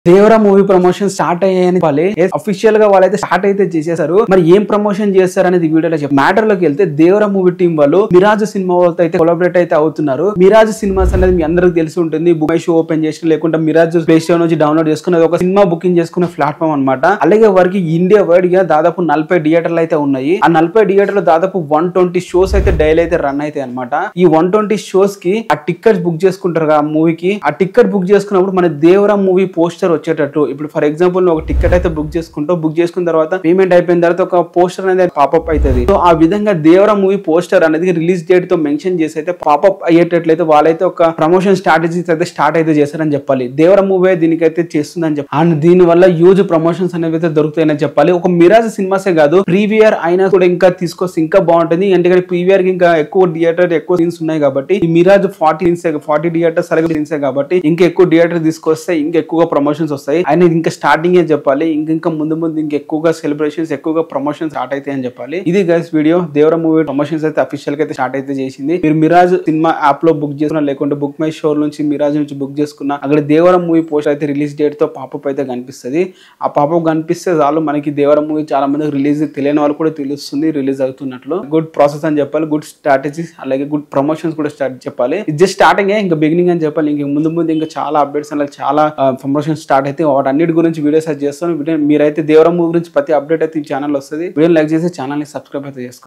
Devara movie promotion start అయ్యాయని వాళ్ళే official గా వాళ్ళైతే స్టార్ట్ అయితే చేసేసారు మరి ఏం ప్రమోషన్ చేస్తారు అనేది వీడియోలో చెప్పి మ్యాటర్ లోకి వెళ్తే దేవరా మూవీ టీం వాళ్ళు మిరాజ్ సినిమా వాళ్ళతో అయితే కొలాబరేట్ అయితే అవుతున్నారు మిరాజ్ సినిమాస్ అనేది మీ అందరికి తెలిసి ఉంటుంది బుక్ షో ఓపెన్ చేసి లేకుంటే మిరాజ్ ప్లే స్టోర్ నుంచి డౌన్లోడ్ చేసుకుని అది ఒక సినిమా బుకింగ్ చేసుకునే ప్లాట్ఫామ్ అన్నమాట అలాగే వారికి ఇండియా వైడ్ గా దాదాపు నలభై థియేటర్లు అయితే ఉన్నాయి ఆ నలభై థియేటర్లు దాదాపు వన్ ట్వంటీ షోస్ అయితే డైలీ అయితే రన్ అయితే అనమాట ఈ వన్ ట్వంటీ షోస్ కి ఆ టికెట్స్ బుక్ చేసుకుంటారు ఆ మూవీకి ఆ టికెట్ బుక్ చేసుకున్నప్పుడు మన దేవరా మూవీ పోస్టర్ వచ్చేటట్టు ఇప్పుడు ఫర్ ఎగ్జాంపుల్ ఒక టికెట్ అయితే బుక్ చేసుకుంటావు బుక్ చేసుకున్న తర్వాత పేమెంట్ అయిపోయిన తర్వాత ఒక పోస్టర్ అనేది పాపప్ అవుతుంది సో ఆ విధంగా దేవరా మూవీ పోస్టర్ అనేది రిలీజ్ డేట్ తో మెన్షన్ చేసి అయితే పాపప్ అయ్యేటట్లయితే వాళ్ళైతే ఒక ప్రమోషన్ స్ట్రాటజీస్ అయితే స్టార్ట్ అయితే చేశారని చెప్పాలి దేవర మూవీ దీనికైతే చేస్తుందని చెప్పాలి అండ్ దీని వల్ల యూజ్ ప్రమోషన్స్ అనేవి అయితే దొరుకుతాయని చెప్పాలి ఒక మిరాజ్ సినిమాసే కాదు ప్రీవియర్ అయినా కూడా ఇంకా తీసుకొస్తే ఇంకా బాగుంటుంది ఎందుకంటే ప్రీవియర్ కి ఇంకా ఎక్కువ థియేటర్ ఎక్కువ సీన్స్ ఉన్నాయి కాబట్టి ఈ Miraj forty scenes forty theatres అలాగే సీన్స్ కాబట్టి ఇంకా ఎక్కువ థియేటర్ తీసుకొస్తే ఇంకా ఎక్కువగా ప్రమోషన్స్ వస్తాయి ఆయన ఇంకా స్టార్టింగ్ ఏ చెప్పాలి ఇంకా ఇంకా ముందు ముందు ఇంకా ఎక్కువగా సెలబ్రేషన్స్ ఎక్కువగా ప్రమోషన్స్ స్టార్ట్ అయితే అని చెప్పాలి ఇది guys video Devara movie promotions అయితే అఫీషియల్ గా అయితే స్టార్ట్ అయితే చేసింది మీరు మిరాజ్ సినిమా యాప్ లో బుక్ చేసుకున్నా లేకుంటే బుక్ మై షో నుంచి మిరాజ్ నుంచి బుక్ చేసుకున్నా అక్కడ దేవర మూవీ పోస్ట్ అయితే రిలీజ్ డేట్ తో పాపప్ అయితే కనిపిస్తుంది ఆ పాపప్ కనిపిస్తే చాలు మనకి దేవర మూవీ చాలా మందికి రిలీజ్ తెలియని వాళ్ళు కూడా తెలుస్తుంది రిలీజ్ అవుతున్నట్లు గుడ్ ప్రాసెస్ అని చెప్పాలి గుడ్ స్ట్రాటజీస్ అలాగే గుడ్ ప్రమోషన్స్ కూడా స్టార్ట్ చెప్పాలి ఇది జస్ట్ స్టార్టింగ్ ఇంకా బిగినింగ్ అని చెప్పాలి ఇంకా ముందు ముందు ఇంకా చాలా అప్డేట్స్ అలాగే చాలా ప్రమోషన్ స్టార్ట్ అయితే వాటన్నిటి గురించి వీడియోస్ అయితే చేస్తాను వీడియో మీరైతే దేవర మూవీ గురించి ప్రతి అప్డేట్ అయితే ఈ ఛానల్ వస్తుంది వీడియో లైక్ చేసి ఛానల్ ని సబ్స్క్రైబ్ అయితే చేసుకోండి